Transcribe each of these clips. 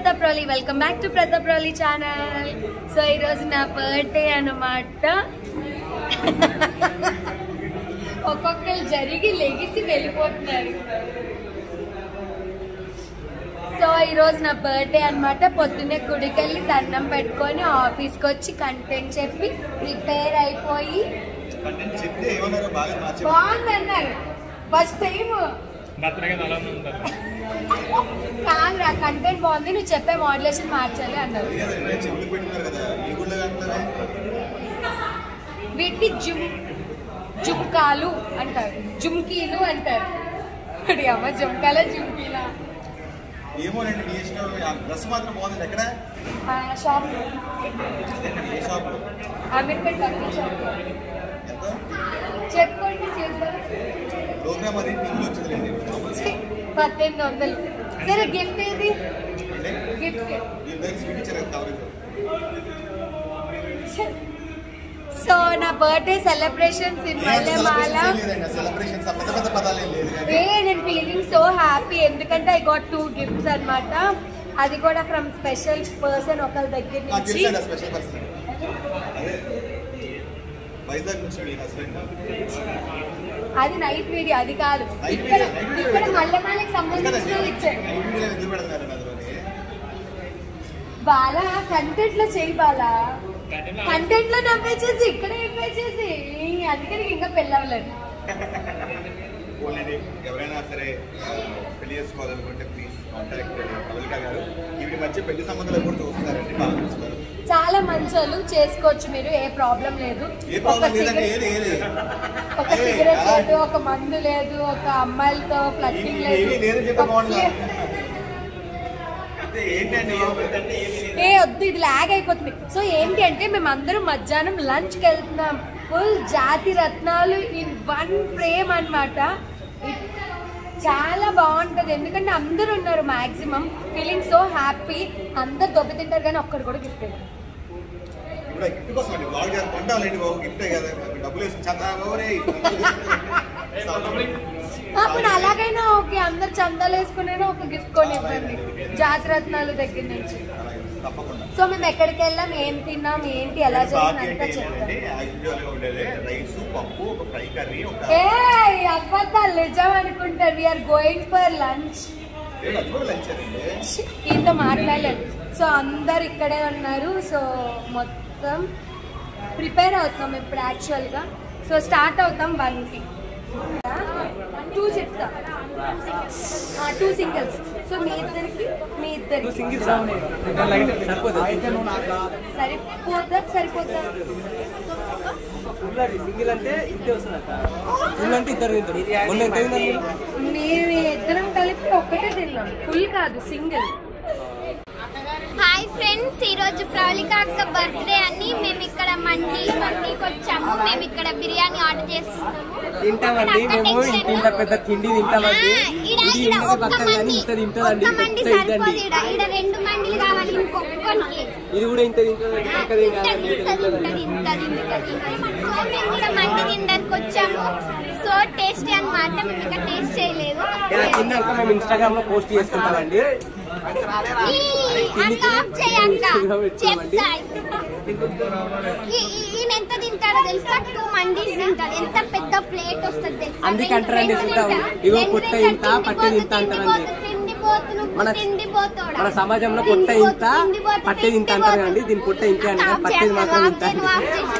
ప్రతాప్రోలి welcome back to ప్రతాప్రోలి channel so ఈరోజు నా బర్త్డే అన్నమాట ఒక్కొక్కరు జరిగి లెగిసి వెళ్ళిపోతున్నారు సో ఈరోజు నా బర్త్డే అన్నమాట పొద్దున్నే గుడికెళ్ళి దండం పెట్టుకొని ఆఫీస్కి వచ్చి కంటెంట్ చెప్పి ప్రిపేర్ అయిపోయి కంటెంట్ చెప్తే ఏమన్నారో బాగా మార్చి బాగుందన్నారు ఫస్ట్ టైం బర్త్డే అలా ఉంటారు కాదురా కంటెంట్ బాగుంది నువ్వు చెప్పే మోడ్యులేషన్ మార్చాలి అన్నారు లేదండి చెవులు పెట్టుకున్నారు కదా ఈ గుళ్ళో అంటారా వీటిని జుమ్ జుమ్కాలు అంటారు జుమ్కీలు అంటారు మరి అమ్మ జుమ్కాల జుమ్కీలా ఏమోనండి మీ ఇష్టం ఆ డ్రెస్ మాత్రం బాగుంది ఎక్కడ ఆ, షాప్ ఎక్కడ ఏ షాప్ అమీర్పేట్ బట్టల షాప్ ఎంత చెప్పుకోండి చేద్దాం ప్రోగ్రామ్ అది టీవీలో వచ్చింది లేదు ఛీ, పద్దెనిమిది వందలు సరే గిఫ్ట్ ఏది అంటే గిఫ్ట్ మీ దగ్గర స్వీట్ ఇచ్చారు కదా కవరేజ్ సో నా birthday celebrations in Mallemala celebrations పెద్ద పెద్ద పదాలు ఏం లేదు కానీ ఏ నేను ఫీలింగ్ సో హ్యాపీ ఎందుకంటే ఐ గాట్ టూ గిఫ్ట్స్ అన్నమాట అది కూడా ఫ్రమ్ స్పెషల్ పర్సన్ ఒకరి దగ్గర నాకు నుంచి తెలుసండి స్పెషల్ పర్సన్ అదే వైజాగ్ నుంచి మీ హస్బెండ్ అది నైట్ వీడియో అది కాదు Night ఇక్కడ video, night video ఇక్కడ పెడతారు. మల్లెమాలకి సంబంధించిన ఇచ్చాడు నైట్ వీడియో ఎందుకు పెడతారు అందులోని బాలా కంటెంట్ లో చేయి బాలా కంటెంట్ లో నవ్వేసేసి ఇక్కడ నవ్వేసేసి అందుకని ఇంకా పెళ్ళవలేదు ఓన్లీ ఎవరైనా సరే ఆ, పెళ్లి చేసుకోవాలనుకుంటే ప్లీజ్ కాంటాక్ట్ కవలిక గారు ఈవిడ మధ్య పెళ్లి సంబంధాలు కూడా చూస్తున్నారండి బాగా చూస్తారు చాలా మంచి వాళ్ళు చేసుకోవచ్చు మీరు ఏ ప్రాబ్లం లేదు ఏ ఒక ప్రాబ్లం లేదంటే సిగరెట్ ఏది ఏది ఒక ఏయ్, సిగరెట్ అలా- లేదు ఒక మందు లేదు ఒక అమ్మాయిలతో ఫ్లట్టింగ్ ఏమీ- ఏమీ లేదని చెప్పే బాగుంది లేదు అంటే ఏంటండి ఏమంటే ఏమీ లేదు ఏ వద్దు ఇది లాగ్ అయిపోతుంది సో ఏంటి అంటే మేము అందరం మధ్యాహ్నం లంచ్ కి వెళ్తున్నాం full Jathi Ratnalu in one frame అన్నమాట ఇట్ చాలా బాగుంటది ఎందుకంటే అందరూ ఉన్నారు మాక్సిమం ఫీలింగ్ సో హ్యాపీ అందరు దొబ్బి తింటారు కానీ ఒక్కడు కూడా గిఫ్ట్ ఇవ్వరు ఇప్పుడు ఆ గిఫ్ట్ కోసం అండి బ్లాగ్ గారు కొంటాలండి బాబు గిఫ్ట్ కదా డబ్బులు వేసి చందారే అప్పుడు అలాగైనా ఓకే అందరు చందాలు వేసుకునేనా ఒక గిఫ్ట్ కొని ఇవ్వండి జాతి రత్నాలు దగ్గర నుంచి తప్పకుండా సో మేము ఎక్కడికి వెళ్ళాం ఏం తిన్నాం ఏంటి ఎలా జరిగింది అంతా చెప్తాం యూజువల్గా ఉండేది రైస్ పప్పు ఒక ఫ్రై కర్రీ ఒక ఏ అబద్ధాలు నిజం అనుకుంటారు వీఆర్ గోయింగ్ ఫర్ లంచ్ ఏడు అది కూడా లంచ్ అండి ఈతో మాట్లాడలేదు సో అందరు ఇక్కడే ఉన్నారు సో మొత్తం ప్రిపేర్ అవుతాం ఇప్పుడు యాక్చువల్గా సో స్టార్ట్ అవుతాం వన్కి టూ చెప్తా టూ సింగిల్స్ సో మీ ఇద్దరికి మీ ఇద్దరికి సరిపోతా సరిపోతా సింగిల్ అంటే ఇద్దరు వస్తున్నట్ట ఫుల్ అంటే ఇద్దరు తింటారు మొన్న ఎంత అయింది మీరు ఇద్దరం కలిపి ఒక్కటే తిన్నాం ఫుల్ కాదు సింగిల్ హాయ్ ఫ్రెండ్స్ ఈరోజు ప్రవళిక అక్క బర్త్డే అని మేము ఇక్కడ మండి మండికి వచ్చాము మేము ఇక్కడ బిర్యానీ ఆర్డర్ చేసుకున్నాము తింటామండి అక్క మేము టెన్షన్. ఇంత పెద్ద తిండి తింటామండి ఆ, ఈడ ఇది ఈడ ఇంత ఒక్క పక్కన కానీ మండి ఇంత తింటదండి ఒక్క మండి ఇంత సరిపోదు ఇదండి ఈడ ఈడ రెండు మండిలు కావాలి ఇంకొకరికి ఇది కూడా ఇంత తింటదండి ఆ, పక్కది ఇంతది ఇంతది ఇంతది ఇంతది ఇంతది సో మేము ఇక్కడ మండి తినడానికి వచ్చాము సో టేస్టీ అన్నమాట మేము ఇంకా టేస్ట్ చేయలేదు ఇలా తిన్నాక మేము ఇన్స్టాగ్రామ్ లో పోస్ట్ చేసుకుంటామండి ఈ, అక్క ఆఫ్ చేయి అక్క చెప్తా ఈ- ఈ- ఈయన ఎంత తింటారో తెలుసా టూ మండీస్ తింటారు ఎంత పెద్ద ప్లేట్ వస్తుంది తెలుసా అందుకే రెండు- అంటారండి రెండు తింటాం. తింటారు. ఇగో రెండు పొట్ట తింటారు, ఇంత, తిండిపోతు, పట్టేది ఇంత అంటారండి. తిండిపోతు, తిండిపోతు, నువ్వు మన తిండిపోతుడా. మన సమాజంలో పొట్ట తిండిపోతు, ఇంత తిండిపోతు, పట్టేది ఇంత అంటారు తిండిపోతు. కదండి దీని పొట్ట ఇంతే అంటారు ఆఫ్ పట్టేది చేయి మాత్రం అక్క, ఇంత ఆఫ్ చేయి, ఆఫ్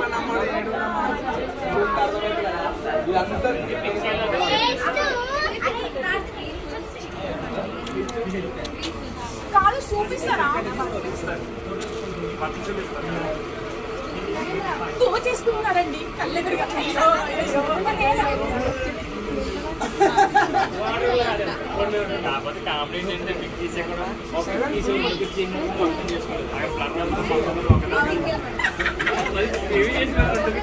చేయి. కాలు చూపిస్తారా దోచేసుకున్నారండి కళ్ళెదురుగా అయ్యో, అయ్యో. కాకపోతే కామెడీ ఏంటంటే మీకు తీసే కూడా ఒక తీసే మనకి చిన్న మొత్తం చేసుకోలేదు ఆయన ప్లాట్ఫామ్ ఒకదా ఏవి చేసినట్టు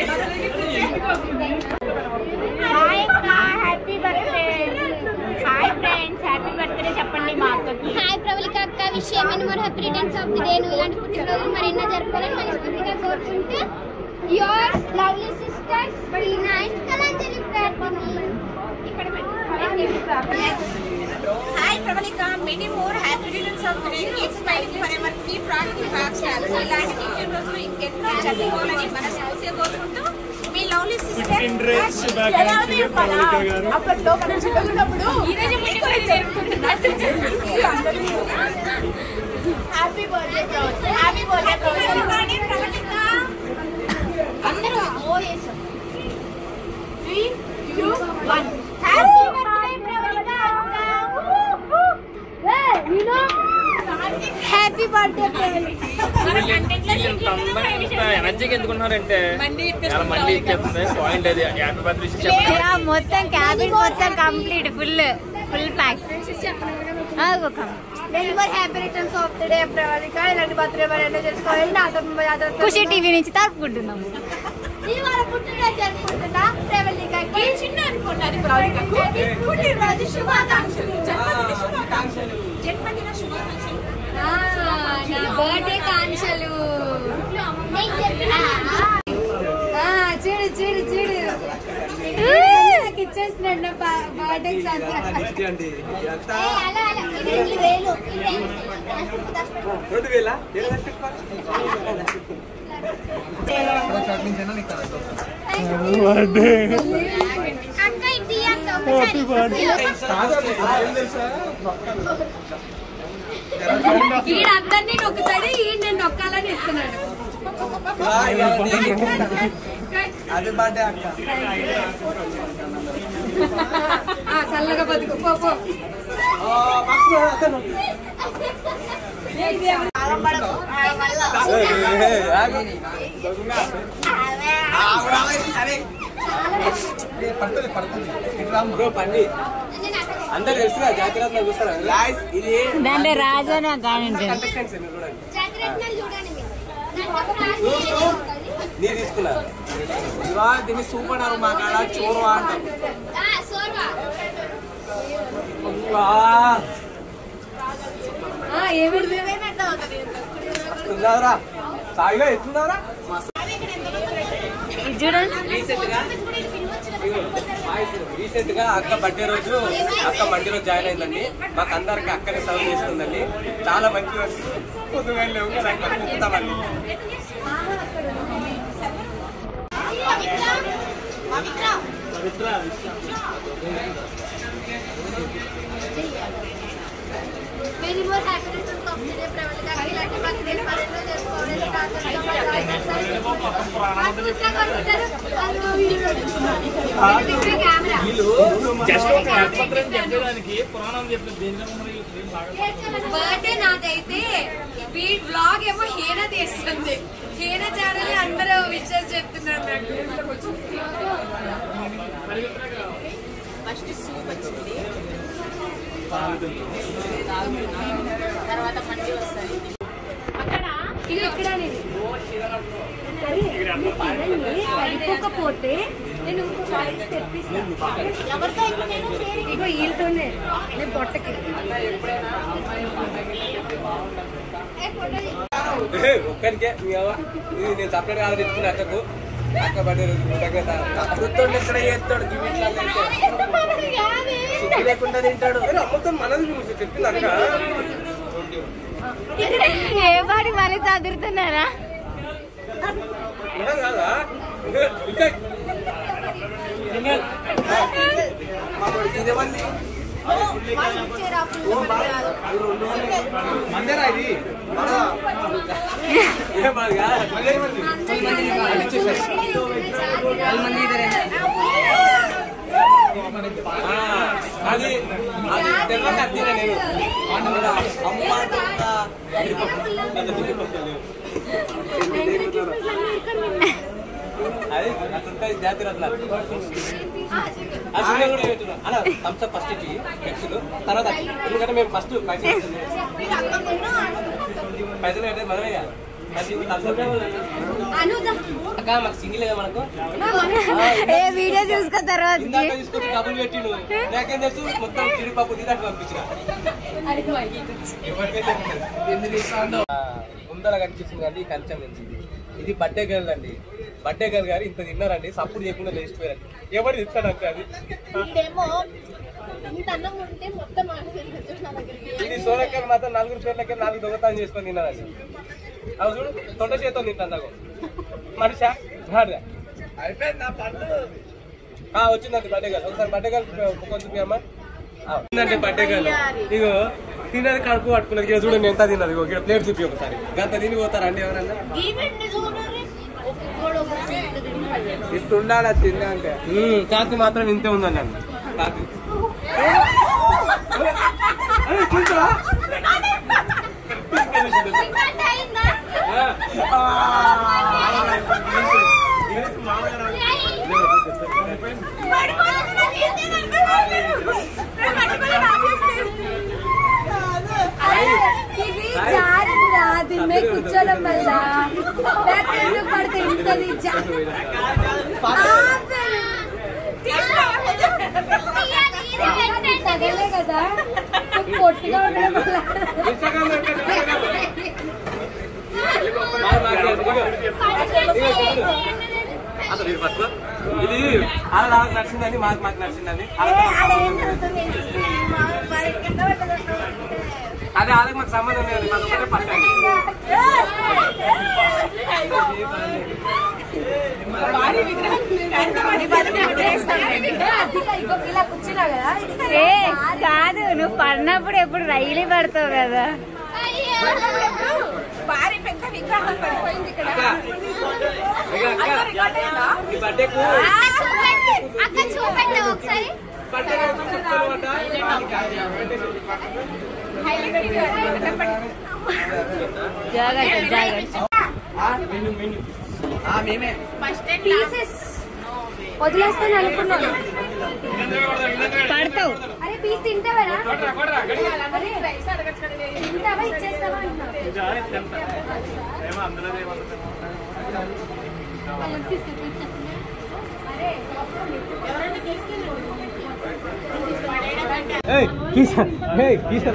హాయ్ అక్క happy birthday hi friends happy birthday చెప్పండి మా అక్కకి హాయ్ ప్రవళిక అక్క విషయం మరి happy returns of the day నువ్వు ఇలాంటి పుట్టినరోజు మరి ఎన్నో జరుపుకోవాలని మనస్ఫూర్తిగా కోరుకుంటూ your lovely sisters Srinath Kalanjali Prarthana ఇక్కడ పెట్టు. Hi Pravalika many more happy returns of the day keep smiling forever keep rocking back stars ఇలాంటి నిత్యం రోజులు ఎన్నో జరుపుకోవాలని మనస్ఫూర్తిగా కోరుకుంటూ మీ లవ్లీ సిస్టర్ ఎలా ఉంది చెప్పాలా? అప్పట్లో మనం చిన్నగున్నప్పుడు ఈ రోజు మీ గురించి జరుపుకుంటున్నట్టు happy birthday happy birthday Pravalika అందరూ ఓ చేసాం three two one happy birthday Pravalika happy birthday ఎనర్జీకి ఎందుకున్నారంటే చాలా మంది ఇచ్చేస్తుంది పాయింట్ అది హ్యాపీ బర్త్డే చెప్పండి మొత్తం క్యాబిన్ మొత్తం complete full full pack happy returns of the day Pravalika ఇలాంటి బర్త్డే బర్త్డే చేసుకోవాలి నాతో యాదవ్ ఖుషి టీవీ నుంచి తరుపుకుంటున్నాము ఇవాళ పుట్టినరోజు జరుపుకుంటున్నా ప్రవళికకి చిన్న అనుకున్నది ప్రవళికకు పుట్టినరోజు శుభాకాంక్షలు జన్మదిన శుభాకాంక్షలు జన్మదిన శుభాకాంక్షలు ఆ, నా బర్త్డే కాంక్షలు ఆ, చూడు చూడు చూడు నాకు ఇచ్చేస్తున్నాడు నా బర్త్డే అండి ఎంత అలా అలా ఇది వేలు రెండు వేల అక్క ఇది అక్క ఈడందరినీ నొక్కుతాడు ఈ నేను నొక్కాలని ఇస్తున్నాడు హ్యాపీ బర్త్డే అక్క ఆ, చల్లగా బతుకు పో పో పడుతుంది పడుతుంది బ్రో పండి అందరు తెలుసుగా జాతీయ చూస్తారా ఇది దాంట్లో రాజానే కానీ కంటెస్టెంట్స్ మీరు చూడండి చూడండి నీ తీసుకున్నా ఇవా దీన్ని సూపర్ అన్నారు మా కాడ చోరువా అంటాం ఏమిటి వస్తుందారా సాయిగా ఎత్తుందారా చూడండి రీసెంట్ గా అక్క బర్త్డే రోజు అక్క మండి రోజు జాయిన్ అయిందండి మాకు అందరికి అక్కనే సర్వ్ చేస్తుందండి చాలా మంచి పొద్దుగా లేవు కదా అక్క కూర్చుంటామండి Many more happy returns of the day, Pravalika. ఇలాంటి birthday పనులు చేసుకోవడం, కెమెరా జస్ట్ ఒక హ్యాపీ బర్త్డే అని చెప్పేదానికి పురాణం చెప్పిన దేనిలో మరి ఏం బాగా బర్త్డే నాదైతే వీ బ్లాగ్ ఏమో హీన తీస్తుంది హీన ఛానల్ అందరూ విషయాలు చెప్తున్నారు నాకు ఫస్ట్ సూప్ వచ్చింది తర్వాత మండి వస్తాయి ఇది ఎక్కడ అనేది సరే, నీకు ఇవన్నీ సరిపోకపోతే నేను ఇంకొక రైస్ తెప్పిస్తాను ఎవరితో అయితే నేను ఇగో వీళ్ళతోనే నేను పొట్టకి ఒక్కరికే మీ అవ్వ ఇది నేను సపరేట్ కాదు తెచ్చుకున్న అక్కకు అక్క బర్త్డే రోజు కృతజ్ఞత అక్కతో ఎక్కడ చేస్తాడు సిగ్గు లేకుండా తింటాడు అమ్మతో మనది చూసి చెప్పింది అక్క ఏ పాడి మళ్ళీ చదువుతున్నారా మనం కాదా ఇంకా ఇదేమంది మందేరా ఇది ఏం బాగా అది అది తెల్లగా తిన నేను అమ్మ అది అట్లుంటుంది జాతర అట్లా ఆ సినిమా కూడా పెట్టున్నా అలా థమ్స్ ఫస్ట్ ఇచ్చి నెక్స్ట్ తర్వాత ఎందుకంటే మేము ఫస్ట్ పైసలు పైసలు పెట్టే మనమే కదా. అది thumbs up. అక్క మాకు సింగిల్ కదా మనకు ఏ వీడియో చూసుకున్న తర్వాత ఇందాక తీసుకొచ్చి డబ్బులు పెట్టిండు నాకేం తెలుసు మొత్తం జీడిపప్పు తీదాకా పంపించిన ముందర కనిపిస్తుంది అండి ఈ కంచం నుంచి ఇది ఇది బర్త్డే గర్ల్ అండి బర్త్డే గర్ల్ గారు ఇంత తిన్నారండి సప్పుడు చేయకుండా లేచిపోయారండి ఎవరు తింటాడంటే అది ఇదేమో ఇంత అన్నం ఉంటే మొత్తం ఆడలేదు నా దగ్గరికి ఇది సోరక్కలు మాత్రం నలుగురు పేర్లకి నాలుగు దొంగతనం చేసుకొని తిన్నదండి అవి చూడు తొండ చేతో తింటాను మనిషా హాడ్గా ఆ, వచ్చిందండి బర్త్డే గర్ల్ ఒకసారి బర్త్డే గర్ల్ కొంచెం అమ్మా వచ్చిందండి బర్త్డే గర్ల్ ఇగో తిన్నది కడుపు పట్టుకున్నది ఇక చూడండి ఎంత తిన్నది ఇగో ఇక్కడ ప్లేట్ చూపి ఒకసారి గంత తిని పోతారండి ఎవరన్నా ఈవెంట్ చూడరు ఒక్కొక్కడు ఒక్కొక్కడు ఇట్టుండాలి తిన్నా అంటే కాకి మాత్రం ఇంతే ఉందండి అండి కాకి అరే, చూసావా? ఇది జారిందా దీని మీద కూర్చోడం వల్ల లేకపోతే ఎందుకు పడితే ఇంతది జా- ఆపేరు. తగలే కదా నువ్వు పొట్టిగా ఉండడం వల్ల ఇన్స్టాగ్రామ్ లో పెట్టండి, ఇన్స్టాగ్రామ్ లో. మాకు మాకు ఇదిగో. ఇదిగో, చూడు. అసలు ఇది పట్టుకో. ఇది అలా నాకు నచ్చిందని మాకు మాకు నచ్చిందని అదే వాళ్ళకి మాకు సంబంధం లేదు మాకు ఒకటే పట్టండి అదిగా ఇగో ఇలా కూర్చున్నా కదా ఇది ఏ కాదు నువ్వు పడినప్పుడు ఎప్పుడు రైలు పడతావు కదా భారీ పెద్ద విగ్రహం పడిపోయింది ఇక్కడ ఇక అక్క, ఈ బర్త్డేకు అక్క చూపెట్టు ఒకసారి బర్త్డే చెప్తాను అంట. జాగ్రత్త జాగ్రత్త పీసెస్ వదిలేస్తాను అనుకున్నాను పడతావు అరే పీస్ తింటావరా అరే తింటావా ఇచ్చేస్తావా అంటున్నా ఏమో అందులో ఏమన్నా ఏయ్ కీసా ఏయ్ కీసా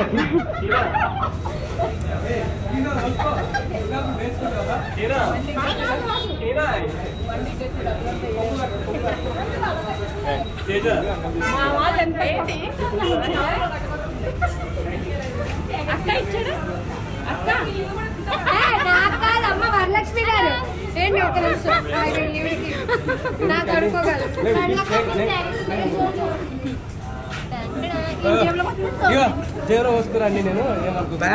ఏ, నాకు కాదు అమ్మ వరలక్ష్మి గారు ఏంటి ఒక నిమిషం ఆగు, ఈవిడికి నాకు అనుకోగలరు ఇగో జీరో వస్తురండి నేను ఏమనుకుంటా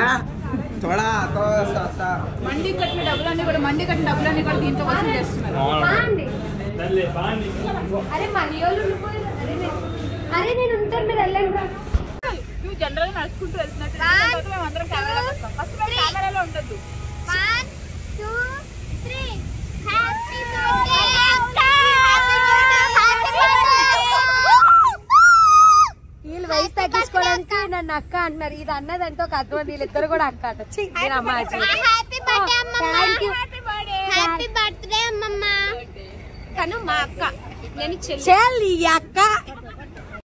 మండి కట్టిన డబ్బులన్నీ కూడా మండి కట్టిన డబ్బులన్నీ కూడా దీంతో వసూలు చేస్తున్నారు బాగుంది తల్లి బాగుంది అరే మనీ వాళ్ళు ఉండిపోయారు అరే నేను అరే నేను ఉంటాను మీరు వెళ్ళండి రా. నువ్వు జనరల్ గా నడుచుకుంటూ వెళ్తున్నట్టు మేము అందరం కెమెరాలో వస్తాం ఫస్ట్ మేము కెమెరాలో ఉండొద్దు one two three happy birthday అక్క వీళ్ళు వయసు తగ్గించుకోవడానికి నన్ను అక్క అంటున్నారు ఇది అన్నదంటే ఒక అర్థం వీళ్ళిద్దరు కూడా అక్క అంట ఛీ, నేను అమ్మ ఆచి. హ్యాపీ బర్త్డే అమ్మమ్మ Thank you. హ్యాపీ బర్త్డే అమ్మమ్మ తను మా అక్క నేను చెల్లి చెల్లి ఈ అక్క